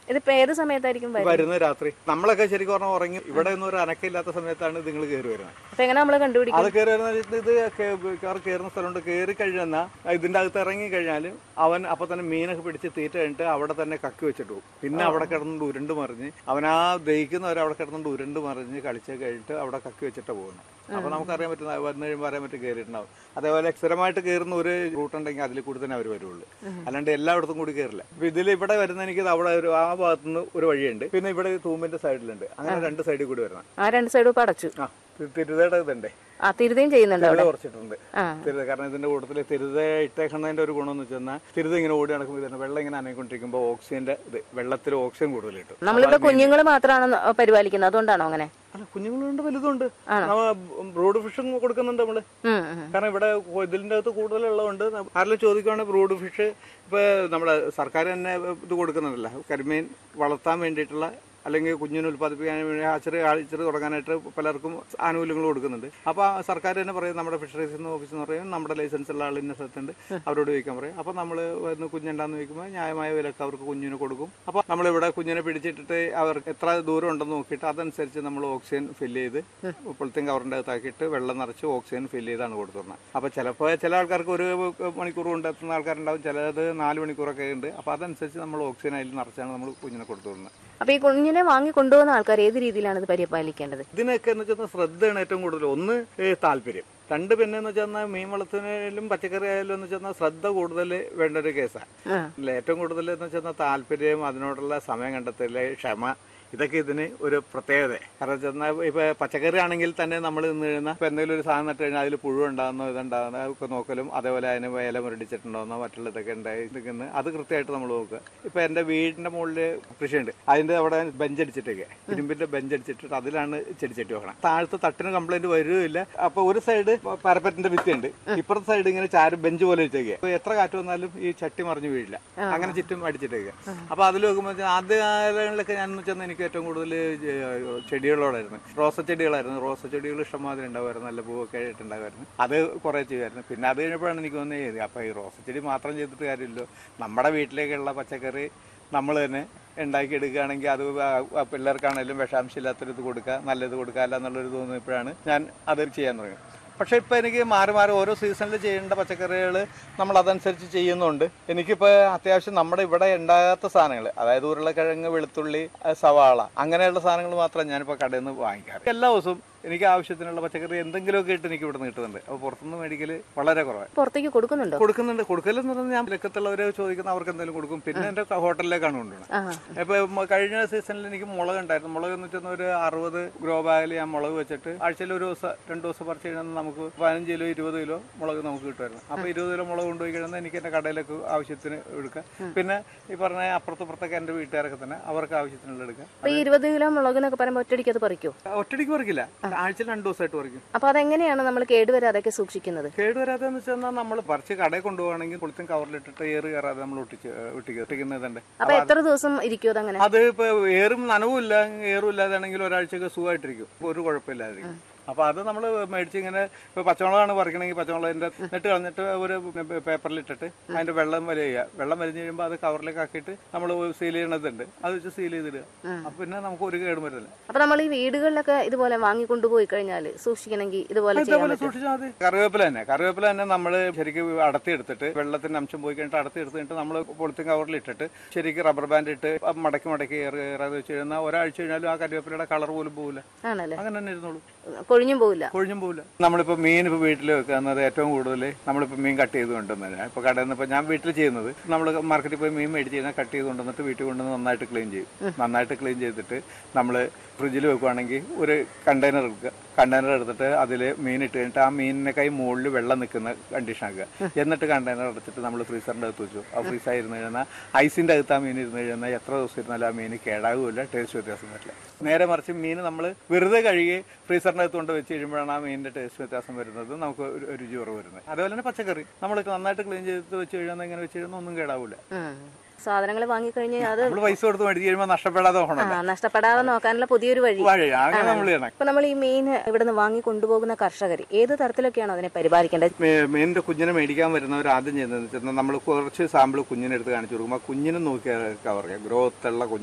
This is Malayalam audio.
ഇതിപ്പോ ഏത് സമയത്തായിരിക്കും വരുന്നത് വരുന്ന രാത്രി നമ്മളൊക്കെ ശരിക്കും പറഞ്ഞാൽ ഉറങ്ങി ഇവിടെ ഒന്നും ഒരു അനക്കമില്ലാത്ത സമയത്താണ് നിങ്ങൾ കയറി വരുന്നത് അപ്പൊ എങ്ങനെ നമ്മള് കണ്ടുപിടിക്കും അത് കയറി വരുന്ന ഇത് ഇത് കേ- കാർ കയറുന്ന സ്ഥലമുണ്ട് കയറി കഴിഞ്ഞാൽ ഇതിന്റെ അകത്ത് ഇറങ്ങി കഴിഞ്ഞാൽ അവൻ അപ്പൊ തന്നെ മീനൊക്കെ പിടിച്ച് തീറ്റ കഴിഞ്ഞിട്ട് അവിടെ തന്നെ കക്കി വെച്ചിട്ട് പോകും പിന്നെ അവിടെ കിടന്നുകൊണ്ട് ഉരുണ്ട് മറിഞ്ഞ് അവൻ ആ ദഹിക്കുന്നവരെ അവിടെ കിടന്നുകൊണ്ട് ഉരുണ്ട് മറിഞ്ഞ് കളിച്ച് കഴിഞ്ഞിട്ട് അവിടെ കക്കി വെച്ചിട്ട് പോകുന്നത് അപ്പൊ നമുക്കറിയാൻ പറ്റുന്ന വന്നു കഴിയുമ്പോൾ അറിയാൻ പറ്റും കയറിയിട്ടുണ്ടാവും അതേപോലെ സ്ഥിരമായിട്ട് കയറുന്ന ഒരു റൂട്ട് ഉണ്ടെങ്കിൽ അതിൽ കൂടി തന്നെ അവർ വരുള്ളൂ അല്ലാണ്ട് എല്ലായിടത്തും കൂടി കയറില്ല അപ്പൊ ഇതിൽ ഇവിടെ വരുന്ന എനിക്ക് അവിടെ ഒരു ആ ഭാഗത്തുനിന്ന് ഒരു വഴിയുണ്ട് പിന്നെ ഇവിടെ തൂമ്പിന്റെ സൈഡിലുണ്ട് അങ്ങനെ രണ്ട് സൈഡിൽ കൂടി വരണം ആ രണ്ട് സൈഡും ഇപ്പൊ അടച്ചു ആ തി- തിരുതയുടെ ഇതുണ്ടേ ആ തിരുതയും ചെയ്യുന്നുണ്ട് തിരുത അവിടെ കുറച്ചിട്ടുണ്ട് ആ തിരുത കാരണം ഇതിന്റെ കൂട്ടത്തിൽ തിരുത ഇട്ടേക്കുന്നതിന്റെ ഒരു ഗുണം എന്ന് വെച്ചാൽ തിരുത ഇങ്ങനെ ഓടി നടക്കുമ്പോൾ ഇതിന് വെള്ളം ഇങ്ങനെ അനങ്ങിക്കൊണ്ടിരിക്കുമ്പോൾ ഓക്സിജന്റെ ഇത് വെള്ളത്തിൽ ഓക്സിജൻ കൂടുതൽ കിട്ടും നമ്മളിവിടെ കുഞ്ഞുങ്ങൾ മാത്രമാണ് പരിപാലിക്കുന്നത് അതുകൊണ്ടാണോ അങ്ങനെ അല്ല കുഞ്ഞുങ്ങളുണ്ട് വലുതുണ്ട് ബ്രോഡ് ഫിഷും കൊടുക്കുന്നുണ്ട് നമ്മള് ഉം, ഉം. കാരണം ഇവിടെ ഇതിന്റെ അകത്ത് കൂടുതലുള്ളതുകൊണ്ട് ആരെങ്കിലും ചോദിക്കുവാണെങ്കിൽ ബ്രോഡ് ഫിഷ് ഇപ്പൊ നമ്മുടെ സർക്കാർ തന്നെ ഇത് കൊടുക്കുന്നുണ്ടല്ലോ കരിമീൻ വളർത്താൻ വേണ്ടിയിട്ടുള്ള അല്ലെങ്കിൽ കുഞ്ഞിനെ ഉൽപ്പാദിപ്പിക്കാൻ വേണ്ടി ആച്ചറി ആഴ്ചറി തുടങ്ങാനായിട്ട് പലർക്കും ആനുകൂല്യങ്ങൾ കൊടുക്കുന്നുണ്ട് അപ്പോൾ ആ സർക്കാർ തന്നെ പറയും നമ്മുടെ ഫിഷറീസ് ഓഫീസ് എന്ന് പറയും നമ്മുടെ ലൈസൻസ് ഉള്ള ആൾ ഇന്ന സ്ഥലത്തുണ്ട് അവരോട് ചോദിക്കാൻ പറയും അപ്പോൾ നമ്മൾ വന്ന് കുഞ്ഞുണ്ടാന്ന് ചോദിക്കുമ്പോൾ ന്യായമായ വിലക്ക് അവർക്ക് കുഞ്ഞിന് കൊടുക്കും അപ്പോൾ നമ്മളിവിടെ കുഞ്ഞിനെ പിടിച്ചിട്ടിട്ട് അവർ എത്ര ദൂരം ഉണ്ടെന്ന് നോക്കിയിട്ട് അതനുസരിച്ച് നമ്മൾ ഓക്സിജൻ ഫില്ല് ചെയ്ത് പൊളിത്തീൻ കവറിൻ്റെ അകത്താക്കിയിട്ട് വെള്ളം നിറച്ച് ഓക്സിജൻ ഫില്ല് ചെയ്താണ് കൊടുത്തുന്നത് അപ്പോൾ ചിലപ്പോൾ ചില ആൾക്കാർക്ക് ഒരു മണിക്കൂർ കൊണ്ട് എത്തുന്ന ആൾക്കാരുണ്ടാവും ചിലത് നാല് മണിക്കൂറൊക്കെ ഉണ്ട് അപ്പോൾ അതനുസരിച്ച് നമ്മൾ ഓക്സിജൻ അതിൽ നിറച്ചാണ് നമ്മൾ കുഞ്ഞിനെ കൊടുത്തു വിടുന്നത് അപ്പൊ ഈ കുഞ്ഞിനെ വാങ്ങി കൊണ്ടുപോകുന്ന ആൾക്കാർ ഏത് രീതിയിലാണ് ഇത് പരിപാലിക്കേണ്ടത് ഇതിനൊക്കെ എന്ന് വെച്ചാൽ ശ്രദ്ധയാണ് ഏറ്റവും കൂടുതൽ ഒന്ന് ഏ, താല്പര്യം രണ്ട് പിന്നെ എന്ന് വെച്ചാൽ മീൻ വളർത്തുന്നതിലും പച്ചക്കറി ആയാലും എന്ന് വെച്ചാൽ ശ്രദ്ധ കൂടുതൽ വേണ്ട ഒരു കേസാണ് ആ അല്ല, ഏറ്റവും കൂടുതൽ എന്ന് വെച്ചാൽ താല്പര്യം അതിനോടുള്ള സമയം കണ്ടെത്തല് ക്ഷമ ഇതൊക്കെ ഇതിന് ഒരു പ്രത്യേകത കാരണം ചെന്നാൽ ഇപ്പൊ പച്ചക്കറി ആണെങ്കിൽ തന്നെ നമ്മൾ നിന്ന് കഴിഞ്ഞാൽ ഇപ്പൊ എന്തെങ്കിലും ഒരു സാധനം നട്ട് കഴിഞ്ഞാൽ അതിൽ പുഴു ഉണ്ടാകുന്നോ ഇതുണ്ടാകുന്നോ ഒക്കെ നോക്കലും അതേപോലെ അതിന് ഇല മുരടിച്ചിട്ടുണ്ടോന്നോ മറ്റുള്ള ഇതൊക്കെ ഉണ്ടായി നിൽക്കുന്നത് അത് കൃത്യമായിട്ട് നമ്മൾ നോക്കുക ഇപ്പൊ എന്റെ വീടിന്റെ മുകളിൽ കൃഷിയുണ്ട് അതിന്റെ അവിടെ ബെഞ്ച് അടിച്ചിട്ടൊക്കെ ഇരുമ്പിന്റെ ബെഞ്ച് അടിച്ചിട്ട് അതിലാണ് ചെടിച്ചട്ടി വെക്കണം താഴത്തെ തട്ടിന് കംപ്ലൈന്റ് വരുമില്ല അപ്പൊ ഒരു സൈഡ് പരപ്പറ്റിന്റെ ഭിത്തിയുണ്ട് ഇപ്പുറത്തെ സൈഡ് ഇങ്ങനെ ചാര് ബെഞ്ച് പോലെ വെച്ചേക്കുക അപ്പൊ എത്ര കാറ്റ് വന്നാലും ഈ ചട്ടി മറിഞ്ഞു വീഴില്ല അങ്ങനെ ചുറ്റും അടിച്ചിട്ടേക്കുക അപ്പൊ അതിൽ നോക്കുമ്പോൾ ആദ്യ കാലങ്ങളിലൊക്കെ ഞാൻ ചെന്ന് എനിക്ക് ഏറ്റവും കൂടുതൽ ചെടികളോടായിരുന്നു റോസ ചെടികളായിരുന്നു റോസ ചെടികൾ ഇഷ്ടംമാതിരി ഉണ്ടാവുമായിരുന്നു നല്ല പൂവൊക്കെ ആയിട്ടുണ്ടാകുമായിരുന്നു അത് കുറെ ചെയ്യുമായിരുന്നു പിന്നെ അത് കഴിഞ്ഞപ്പോഴാണ് എനിക്ക് തോന്നിയത് അപ്പൊ ഈ റോസ ചെടി മാത്രം ചെയ്തിട്ട് കാര്യമില്ലല്ലോ നമ്മുടെ വീട്ടിലേക്കുള്ള പച്ചക്കറി നമ്മൾ തന്നെ ഉണ്ടാക്കിയെടുക്കുകയാണെങ്കിൽ അത് ആ- ആ പിള്ളേർക്കാണെങ്കിലും വിഷാംശമില്ലാത്തൊരു ഇത് കൊടുക്കുക നല്ലത് കൊടുക്കുക എന്നുള്ളൊരു തോന്നിയപ്പോഴാണ് ഞാൻ അത് ചെയ്യാൻ തുടങ്ങിയത് പക്ഷെ ഇപ്പൊ എനിക്ക് മാറി മാറി ഓരോ സീസണിൽ ചെയ്യേണ്ട പച്ചക്കറികൾ നമ്മൾ അതനുസരിച്ച് ചെയ്യുന്നുണ്ട് എനിക്കിപ്പോ അത്യാവശ്യം നമ്മുടെ ഇവിടെ ഉണ്ടാകാത്ത സാധനങ്ങൾ അതായത് ഉരുളക്കിഴങ്ങ് വെളുത്തുള്ളി ആ, സവാള അങ്ങനെയുള്ള സാധനങ്ങൾ മാത്രമേ ഞാനിപ്പോ കടയിൽ നിന്ന് വാങ്ങിക്കാറ് എല്ലാ ദിവസവും എനിക്ക് ആവശ്യത്തിനുള്ള പച്ചക്കറി എന്തെങ്കിലുമൊക്കെ ഇട്ട് എനിക്ക് ഇവിടെ നിന്ന് കിട്ടുന്നുണ്ട് അപ്പോൾ പുറത്തുനിന്ന് മേടിക്കല് വളരെ കുറവാണ് പുറത്തേക്ക് കൊടുക്കുന്നുണ്ടോ കൊടുക്കുന്നുണ്ട് കൊടുക്കലെന്ന് പറഞ്ഞാൽ ഞാൻ ലക്കത്തുള്ളവരെ ചോദിക്കുന്ന അവർക്ക് എന്തെങ്കിലും കൊടുക്കും പിന്നെ എന്റെ ഹോട്ടലിലേക്കാണ് കൊണ്ടുപോകുന്നത് ആ ഇപ്പൊ മ- കഴിഞ്ഞ സീസണിൽ എനിക്ക് മുളക് ഉണ്ടായിരുന്നു മുളക് എന്ന് വെച്ചാൽ ഒരു അറുപത് ഗ്രോ ബാഗിൽ ഞാൻ മുളക് വെച്ചിട്ട് ആഴ്ചയിൽ ഒരു ദിവസം രണ്ട് ദിവസം പറിച്ച് കഴിഞ്ഞാൽ നമുക്ക് പതിനഞ്ച് കിലോ ഇരുപത് കിലോ മുളക് നമുക്ക് കിട്ടുമായിരുന്നു അപ്പൊ ഇരുപത് കിലോ മുളക് കൊണ്ടുപോയി കഴിഞ്ഞാൽ എനിക്ക് എന്റെ കടയിലേക്ക് ആവശ്യത്തിന് എടുക്കാം പിന്നെ ഈ പറഞ്ഞ അപ്പുറത്തപ്പുറത്തൊക്കെ എന്റെ വീട്ടുകാരൊക്കെ തന്നെ അവർക്ക് ആവശ്യത്തിനുള്ള എടുക്കാം അപ്പൊ ഈ ഇരുപത് കിലോ മുളകിനൊക്കെ പറയുമ്പോൾ ഒറ്റടിക്ക് അത് പറിക്കോ ഒറ്റടിക്ക് പറിക്കില്ല ആഴ്ചയിൽ രണ്ട് ദിവസമായിട്ട് പറിക്കും അപ്പൊ അതെങ്ങനെയാണ് നമ്മൾ കേടുവരാതൊക്കെ സൂക്ഷിക്കുന്നത് കേടുവരാതെന്ന് വെച്ചാൽ നമ്മൾ പറിച്ച് കടയിൽ കൊണ്ടുപോകണമെങ്കിൽ പുളിത്തും കവറിലിട്ടിട്ട് ഏറ് കയറാതെ നമ്മൾ ഒട്ടിച്ച് ഒട്ടിക്കുക ഒട്ടിക്കുന്നതുണ്ട് അപ്പൊ എത്ര ദിവസം ഇരിക്കും അതങ്ങനെ അത് ഇപ്പൊ ഏറും നനവുമില്ല ഏറും ഇല്ലാതാണെങ്കിൽ ഒരാഴ്ചക്ക് സുഖമായിട്ടിരിക്കും ഇപ്പൊ ഒരു കുഴപ്പമില്ലാതിരിക്കും അപ്പൊ അത് നമ്മൾ മേടിച്ച് ഇങ്ങനെ ഇപ്പൊ പച്ചമുളകാണ് പറിക്കണമെങ്കിൽ പച്ചമുളകിന്റെ നെട്ട് കളഞ്ഞിട്ട് ഒരു പേപ്പറിൽ ഇട്ടിട്ട് അതിന്റെ വെള്ളം വലിയ വെള്ളം വലിഞ്ഞ് കഴിയുമ്പോൾ അത് കവറിലേക്ക് ആക്കിയിട്ട് നമ്മൾ സീൽ ചെയ്യണതുണ്ട് അത് വെച്ച് സീൽ ചെയ്തിടുക അപ്പൊ പിന്നെ നമുക്ക് ഒരു കേടും വരില്ല അപ്പൊ നമ്മൾ ഈ വീടുകളിലൊക്കെ ഇതുപോലെ വാങ്ങി കൊണ്ടുപോയി കഴിഞ്ഞാൽ സൂക്ഷിക്കണമെങ്കിൽ ഇതുപോലെ ചെയ്യാൻ ഇതേപോലെ പറ്റും സൂക്ഷിച്ചാൽ മതി കറിവേപ്പില തന്നെ കറിവേപ്പില തന്നെ നമ്മൾ ശരിക്കും അടത്തി എടുത്തിട്ട് വെള്ളത്തിന്റെ അംശം പോയി കഴിഞ്ഞിട്ട് അടത്തി എടുത്തിട്ട് നമ്മൾ പൊളിത്തിൻ കവറിൽ ഇട്ടിട്ട് ശരിക്കും റബ്ബർ ബാൻഡ് ഇട്ട് മടക്കി മടക്കി ഏറ് ഏറാതെ വെച്ച് കഴിഞ്ഞാൽ ഒരാഴ്ച കഴിഞ്ഞാലും ആ കറിവേപ്പിലയുടെ കളർ പോലും പോകില്ല ആണല്ലേ അങ്ങനെ തന്നെ ഇരുന്നോളൂ കൊഴിഞ്ഞും പോവില്ല കൊഴിഞ്ഞും പോകില്ല നമ്മളിപ്പോ മീൻ ഇപ്പൊ വീട്ടിൽ വെക്കുന്നത് ഏറ്റവും കൂടുതൽ നമ്മളിപ്പോ മീൻ കട്ട് ചെയ്ത് കൊണ്ടുവന്നത് ഇപ്പൊ കടയിൽ നിന്ന് ഇപ്പൊ ഞാൻ വീട്ടിൽ ചെയ്യുന്നത് നമ്മൾ മാർക്കറ്റിൽ പോയി മീൻ മേടിച്ച് കഴിഞ്ഞാൽ കട്ട് ചെയ്ത് കൊണ്ടുവന്നിട്ട് വീട്ടിൽ കൊണ്ടുവന്ന് നന്നായിട്ട് ക്ലീൻ ചെയ്യും നന്നായിട്ട് ക്ലീൻ ചെയ്തിട്ട് നമ്മൾ ഫ്രിഡ്ജിൽ വെക്കുവാണെങ്കിൽ ഒരു കണ്ടെയ്നർ എടുക്കുക കണ്ടെയ്നർ എടുത്തിട്ട് അതിൽ മീൻ ഇട്ട് കഴിഞ്ഞിട്ട് ആ മീനിനെ കൈ മുകളിൽ വെള്ളം നിൽക്കുന്ന കണ്ടീഷൻ ആക്കുക എന്നിട്ട് കണ്ടെയ്നർ എടുത്തിട്ട് നമ്മൾ ഫ്രീസറിന്റെ അകത്ത് വെച്ചു ആ ഫ്രീസർ ഇരുന്ന് കഴിഞ്ഞാൽ ഐസിന്റെ അകത്ത് ആ മീൻ ഇരുന്ന് കഴിഞ്ഞാൽ എത്ര ദിവസം ഇരുന്നാലും ആ മീൻ കേടാകുമില്ല ടേസ്റ്റ് വ്യത്യാസം വരില്ല നേരെ മറിച്ച് മീൻ നമ്മൾ വെറുതെ കഴുകി ഫ്രീസറിന്റെ അകത്ത് കൊണ്ട് വെച്ച് കഴിയുമ്പോഴാണ് ആ മീനിന്റെ ടേസ്റ്റ് വ്യത്യാസം വരുന്നത് നമുക്ക് ഒരു ഒരു രുചി കുറവ് വരുന്നത് അതുപോലെ തന്നെ പച്ചക്കറി നമ്മൾ നന്നായിട്ട് ക്ലീൻ ചെയ്ത് വെച്ച് കഴിയുമ്പോൾ ഇങ്ങനെ വെച്ച് കഴിയുമ്പോൾ ഒന്നും കേടാവില്ല സാധനങ്ങൾ വാങ്ങിക്കഴിഞ്ഞാൽ അത് നമ്മൾ പൈസ കൊടുത്ത് മേടിച്ച് കഴിയുമ്പോൾ നഷ്ടപ്പെടാതെ ആ പോകണം നഷ്ടപ്പെടാതെ നോക്കാനുള്ള പുതിയൊരു വഴി വാഴ അങ്ങനെ നമ്മൾ ചെയ്യണം ഇപ്പൊ നമ്മൾ ഈ മീൻ ഇവിടുന്ന് വാങ്ങി കൊണ്ടുപോകുന്ന കർഷകർ ഏത് തരത്തിലൊക്കെയാണ് അതിനെ പരിപാലിക്കേണ്ടത് മീ- മീനിന്റെ കുഞ്ഞിനെ മേടിക്കാൻ വരുന്നവർ ആദ്യം ചെയ്യുന്നത് വെച്ചാൽ നമ്മൾ കുറച്ച് സാമ്പിൾ കുഞ്ഞിനെ എടുത്ത് കാണിച്ചു കൊടുക്കും ആ കുഞ്ഞിനെ നോക്കിയാൽ അവർക്ക് ഗ്രോത്ത് ഉള്ള കുഞ്ഞ്